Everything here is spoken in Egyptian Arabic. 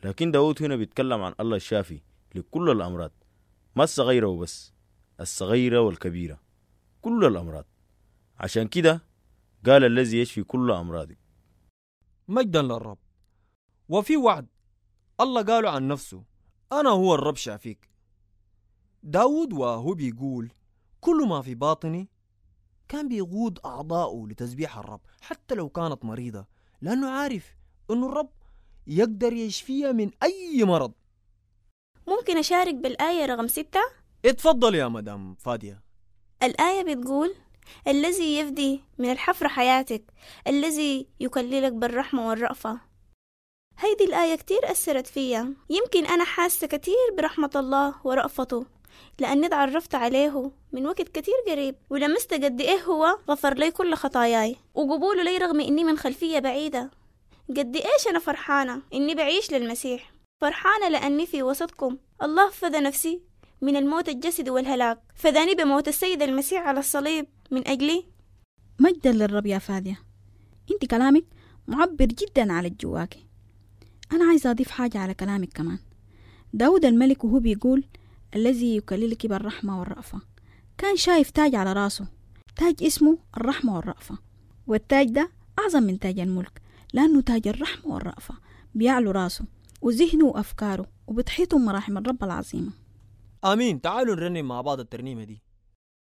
لكن داود هنا بيتكلم عن الله الشافي لكل الأمراض ما الصغيرة وبس الصغيرة والكبيرة كل الأمراض عشان كده قال الذي يشفي كل أمراضك مجدا للرب وفي وعد الله قاله عن نفسه أنا هو الرب شافيك داود وهو بيقول كل ما في باطني كان بيقود أعضاؤه لتسبيح الرب حتى لو كانت مريضة لأنه عارف أنه الرب يقدر يشفيها من أي مرض ممكن أشارك بالآية رقم ستة؟ اتفضل يا مدام فادية الآية بتقول الذي يفدي من الحفرة حياتك الذي يكللك بالرحمة والرأفة هيدي الآية كتير أثرت فيا يمكن أنا حاسة كتير برحمة الله ورأفته لأني تعرفت عليه من وقت كتير قريب ولمست قد إيه هو غفر لي كل خطاياي وقبوله لي رغم إني من خلفية بعيدة قد إيش أنا فرحانة إني بعيش للمسيح فرحانة لأني في وسطكم الله فدى نفسي من الموت الجسدي والهلاك فداني بموت السيد المسيح على الصليب من أجلي مجدا للرب يا فادية انت كلامك معبر جدا على جواكي أنا عايزة أضيف حاجة على كلامك كمان داود الملك وهو بيقول الذي يكللك بالرحمة والرأفة كان شايف تاج على راسه تاج اسمه الرحمة والرأفة والتاج ده أعظم من تاج الملك لأنه تاج الرحمة والرأفة بيعلو راسه وذهنه وأفكاره وبتحيطه مراحم الرب العظيمة آمين تعالوا نرنم مع بعض الترنيمة دي